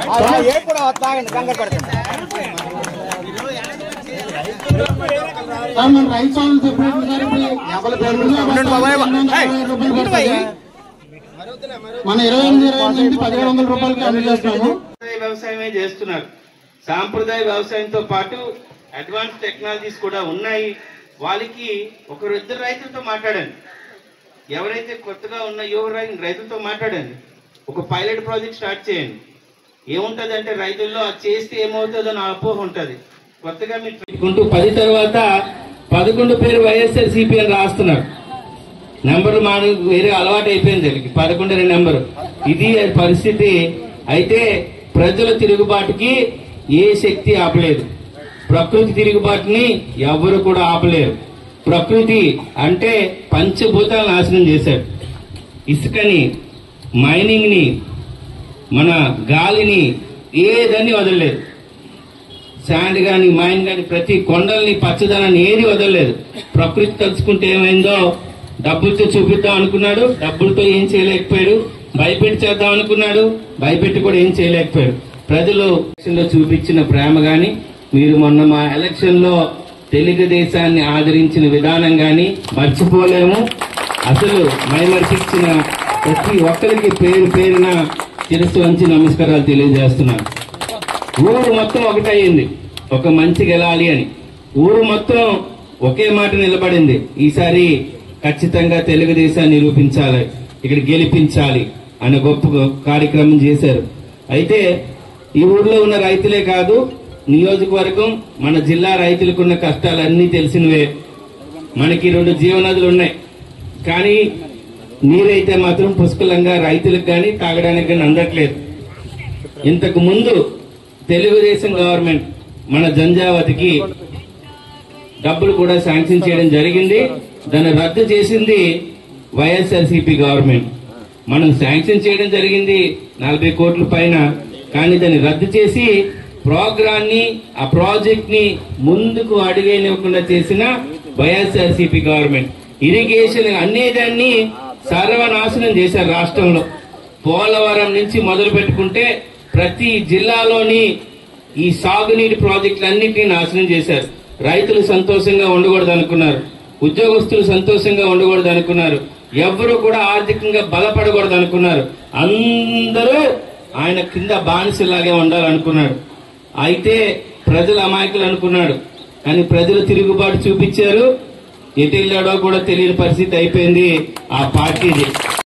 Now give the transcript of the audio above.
ఏ కూడా వస్తాగండి కంగారు పడకండి సార్ మన రైతు సోదరులు చెప్పినట్టు సార్ ఇప్పుడు ఉండండి బాబాయ్. ఏయ్, రూపాయలు ఉండు పడుతుంది భయ్యా. మన ఇరవై ఎనిమిది ఇరవై ఎనిమిది నుంచి పదిహేడు వందల రూపాయలకి అందజేస్తున్నాము సాంప్రదాయ వ్యవసాయమే చేస్తున్నారు సాంప్రదాయ వ్యవసాయంతో పాటు అడ్వాన్స్ టెక్నాలజీస్ కూడా ఉన్నాయి వాళ్ళకి ఒకరు ఇద్దరు రైతులతో మాట్లాడండి ఎవరైతే కొత్తగా ఉన్న యువ రై- రైతులతో మాట్లాడండి ఒక పైలట్ ప్రాజెక్ట్ స్టార్ట్ చేయండి ఏముంటది అంటే రైతుల్లో అది చేస్తే ఏమవుతుందో నా అపోహ ఉంటుంది కొత్తగా మీరు పెట్టుకుంటూ పది తర్వాత పదకొండు పేరు వైఎస్ఆర్ సిపి అని రాస్తున్నారు నెంబర్ మాకు వేరే అలవాటు అయిపోయింది వీళ్ళకి పదకొండు నెంబరు ఇది పరిస్థితి అయితే ప్రజల తిరుగుబాటుకి ఏ శక్తి ఆపలేదు ప్రకృతి తిరుగుబాటుని ఎవరు కూడా ఆపలేరు ప్రకృతి అంటే పంచభూతాలు నాశనం చేశాడు ఇసుకని మైనింగ్ ని మన గాలిని ఏదని వదలలేదు శాండ్ గాని మైన్ గాని ప్రతి కొండల్ని పచ్చదనాన్ని ఏది వదలలేదు ప్రకృతి తలుచుకుంటే ఏమైందో డబ్బులతో చూపిద్దాం అనుకున్నాడు డబ్బులతో ఏం చేయలేకపోయాడు భయపెట్టి చేద్దాం అనుకున్నాడు భయపెట్టి కూడా ఏం చేయలేకపోయాడు ప్రజలు ఎలక్షన్ లో చూపించిన ప్రేమ గాని మీరు మొన్న మా ఎలక్షన్ లో తెలుగుదేశాన్ని ఆదరించిన విధానం గాని మర్చిపోలేము అసలు మైమర్పించిన ప్రతి ఒక్కరికి పేరు పేరున శిరస్సు వంచి నమస్కారాలు తెలియజేస్తున్నాను ఊరు మొత్తం ఒకటయ్యింది ఒక మంచి గెలాలి అని ఊరు మొత్తం ఒకే మాట నిలబడింది ఈసారి ఖచ్చితంగా తెలుగుదేశాన్ని నిరూపించాలి ఇక్కడ గెలిపించాలి అనే గొప్ప కార్యక్రమం చేశారు అయితే ఈ ఊర్లో ఉన్న రైతులే కాదు నియోజకవర్గం మన జిల్లా రైతులకున్న కష్టాలన్నీ తెలిసినవే మనకి రెండు జీవనదులు ఉన్నాయి కానీ నీరైతే మాత్రం పుష్కలంగా రైతులకు కానీ తాగడానికి కానీ అందట్లేదు ఇంతకు ముందు తెలుగుదేశం గవర్నమెంట్ మన జంజావతికి డబ్బులు కూడా శాంక్షన్ చేయడం జరిగింది దాన్ని రద్దు చేసింది వైఎస్ఆర్సీపీ గవర్నమెంట్ మనం శాంక్షన్ చేయడం జరిగింది నలభై కోట్ల పైన కానీ దాన్ని రద్దు చేసి ప్రోగ్రామ్ ని ఆ ప్రాజెక్ట్ ని ముందుకు అడుగేనివ్వకుండా చేసిన వైఎస్ఆర్సీపీ గవర్నమెంట్ ఇరిగేషన్ అనేదాన్ని సర్వనాశనం చేశారు రాష్ట్రంలో పోలవరం నుంచి మొదలు పెట్టుకుంటే ప్రతి జిల్లాలోని ఈ సాగునీటి ప్రాజెక్టులన్నింటినీ నాశనం చేశారు రైతులు సంతోషంగా ఉండకూడదు అనుకున్నారు ఉద్యోగస్తులు సంతోషంగా ఉండకూడదు అనుకున్నారు ఎవరు కూడా ఆర్థికంగా బలపడకూడదు అనుకున్నారు అందరూ ఆయన కింద బానిసలాగే ఉండాలనుకున్నాడు అయితే ప్రజలు అమాయకులు అనుకున్నాడు కానీ ప్రజలు తిరుగుబాటు చూపించారు ఎటు వెళ్ళాడో కూడా తెలియని పరిస్థితి అయిపోయింది ఆ పార్టీది